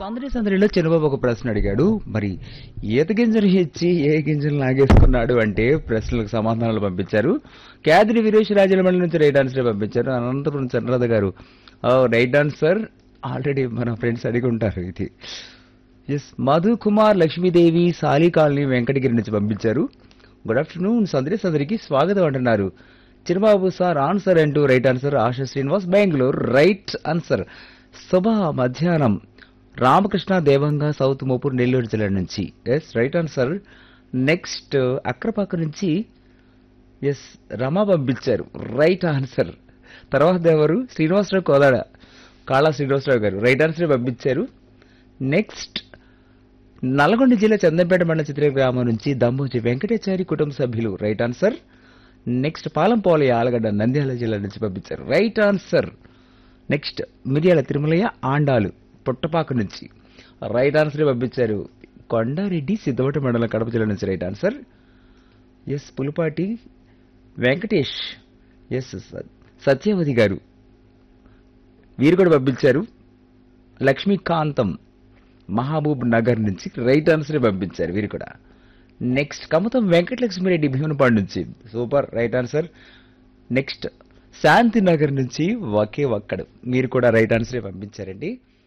సందడి సందడిలో చిన్నబాబు ఒక ప్రశ్న అడిగాడు మరి ఈత గింజలు ఇచ్చి ఏ గింజలు లాగేసుకున్నాడు అంటే ప్రశ్నలకు సమాధానాలు పంపించారు క్యాదిరి వీరేష్ రాజలమండ్రి నుంచి రైట్ ఆన్సర్ పంపించారు అనంతపురం చంద్రరాధ గారు రైట్ ఆన్సర్ ఆల్రెడీ మన ఫ్రెండ్స్ అడిగి ఉంటారు ఇది ఎస్ మధు కుమార్ లక్ష్మీదేవి సాలి కాలనీ వెంకటగిరి నుంచి పంపించారు గుడ్ ఆఫ్టర్నూన్ సందడి సందడికి స్వాగతం అంటున్నారు చిరుబాబు సార్ ఆన్సర్ అంటూ right answer Asha Srinivas Bengaluru right answer శుభ మధ్యాహ్నం రామకృష్ణ దేవంగా సౌత్ మోపూర్ నెల్లూరు జిల్లా నుంచి S right answer next Akrapaka నుంచి ఎస్ రమా పంపించారు రైట్ ఆన్సర్ తర్వాత ఎవరు శ్రీనివాసరావు కోదాడ కాళా శ్రీనివాసరావు గారు రైట్ ఆన్సర్ పంపించారు నెక్స్ట్ నల్గొండ జిల్లా చందంపేట మండల చిత్ర గ్రామం నుంచి దమ్మోజి వెంకటాచారి కుటుంబ సభ్యులు right answer next Palampoli Allagadda Nandyal జిల్లా నుంచి పంపించారు right answer next Miryala Tirumalaiah Andalu Puttapaka నుంచి రైట్ ఆన్సర్ పంపించారు కొండారెడ్డి సిద్ధవట మండలం కడప జిల్లా నుంచి right answer S Pulipati Venkatesh S Satyavati గారు వీరు కూడా పంపించారు లక్ష్మీకాంతం మహబూబ్ నగర్ నుంచి రైట్ ఆన్సర్ పంపించారు వీరు కూడా నెక్స్ట్ కమతం వెంకటలక్ష్మిరెడ్డి భీమనపాడు నుంచి super right answer next Shanti Nagar నుంచి ఒకే ఒక్కడు మీరు కూడా రైట్ ఆన్సరే పంపించారండి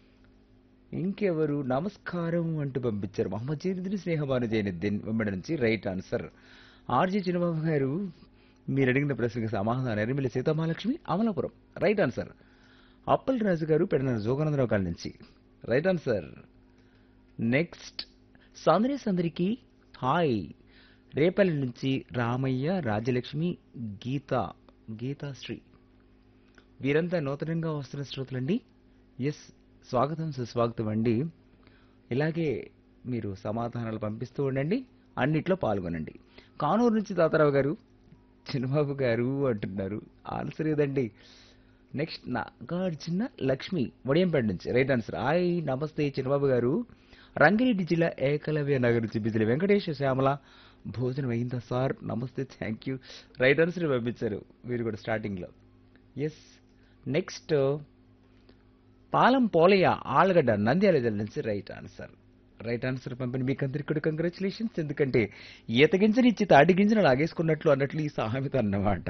ఇంకెవరు నమస్కారం అంటూ పంపించారు మహమ్మద్ జైనుద్దీన్ స్నేహబాను జైనుద్దీన్ వెంబడి నుంచి రైట్ ఆన్సర్ ఆర్జే చిన్నబాబు గారు మీరు అడిగిన ప్రశ్నకు సమాధానం ఎరిమిలి సీతామహాలక్ష్మి అమలాపురం రైట్ ఆన్సర్ అప్పల్ రాజు గారు పెడిన జోగానందరావు కాళ్ళ నుంచి రైట్ ఆన్సర్ నెక్స్ట్ సందరి సందరికి హాయ్ రేపల్లి నుంచి రామయ్య రాజలక్ష్మి గీత గీతాశ్రీ వీరంతా నూతనంగా వస్తున్న శ్రోతలండి ఎస్ స్వాగతం సుస్వాగతం అండి ఇలాగే మీరు సమాధానాలు పంపిస్తూ ఉండండి అన్నిట్లో పాల్గొనండి కానూరు నుంచి తాతారావు గారు చిన్నబాబు గారు అంటున్నారు ఆన్సర్ ఏదండి నెక్స్ట్ నాగార్జున లక్ష్మి వడియంపేట నుంచి రైట్ ఆన్సర్ హాయ్ నమస్తే చిన్నబాబు గారు రంగారెడ్డి జిల్లా ఏకలవ్య నగర్ నుంచి బిజిలి వెంకటేశ్వర శ్యామల భోజనం అయిందా సార్ నమస్తే థ్యాంక్ యూ రైట్ ఆన్సర్ పంపించారు మీరు కూడా స్టార్టింగ్లో ఎస్ నెక్స్ట్ పాలం పోలయ్య ఆళ్ళగడ్డ నంద్యాల జిల్లా నుంచి రైట్ ఆన్సర్ రైట్ ఆన్సర్ పంపిన మీకు అందరికీ కూడా కంగ్రాచులేషన్స్ ఎందుకంటే ఈత గింజని ఇచ్చి తాటి గింజను లాగేసుకున్నట్లు అన్నట్లు ఈ సామెత అన్నమాట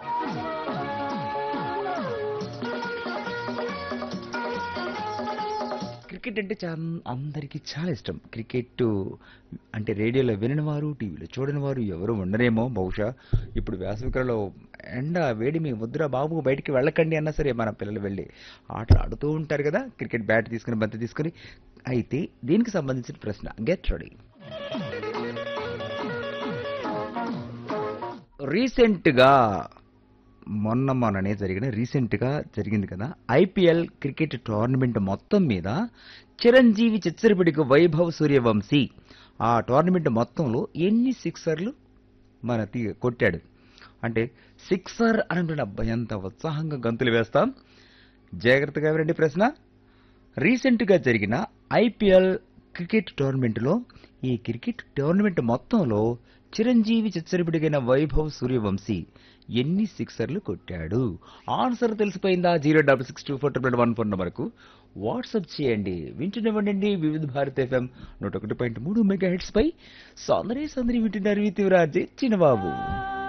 క్రికెట్ అంటే చాలా అందరికీ చాలా ఇష్టం క్రికెట్ అంటే రేడియోలో వినని వారు టీవీలో చూడని వారు ఎవరు ఉండరేమో బహుశా ఇప్పుడు వేసవికాలంలో ఎండ వేడిమి ముద్ర బాబు బయటికి వెళ్ళకండి అన్నా సరే మన పిల్లలు వెళ్ళి ఆటలు ఆడుతూ ఉంటారు కదా క్రికెట్ బ్యాట్ తీసుకుని బంతి తీసుకుని అయితే దీనికి సంబంధించిన ప్రశ్న గెట్ రెడీ రీసెంట్గా మొన్న మొన్ననే జరిగిన రీసెంట్గా జరిగింది కదా ఐపీఎల్ క్రికెట్ టోర్నమెంట్ మొత్తం మీద చిరంజీవి చిచ్చరపిడికి వైభవ్ సూర్యవంశీ ఆ టోర్నమెంట్ మొత్తంలో ఎన్ని సిక్సర్లు మన తీ కొట్టాడు అంటే సిక్సర్ అని అబ్బాయి ఎంత ఉత్సాహంగా గంతులు వేస్తాం జాగ్రత్తగా వినండి ప్రశ్న రీసెంట్గా జరిగిన ఐపీఎల్ క్రికెట్ టోర్నమెంట్లో ఈ క్రికెట్ టోర్నమెంట్ మొత్తంలో చిరంజీవి చిచ్చరిపిడిగైన వైభవ్ సూర్యవంశీ ఎన్ని సిక్సర్లు కొట్టాడు ఆన్సర్ తెలిసిపోయిందా zero double six two four triple one phone నెంబర్కు వాట్సాప్ చేయండి వింటున్నవ్వండి వివిధ భారత్ ఎఫ్ఎం నూట ఒకటి పాయింట్ మూడు మెగా హెడ్స్ పై సౌందర్య సందరి వింటున్నారు వితివరాజే చిన్నబాబు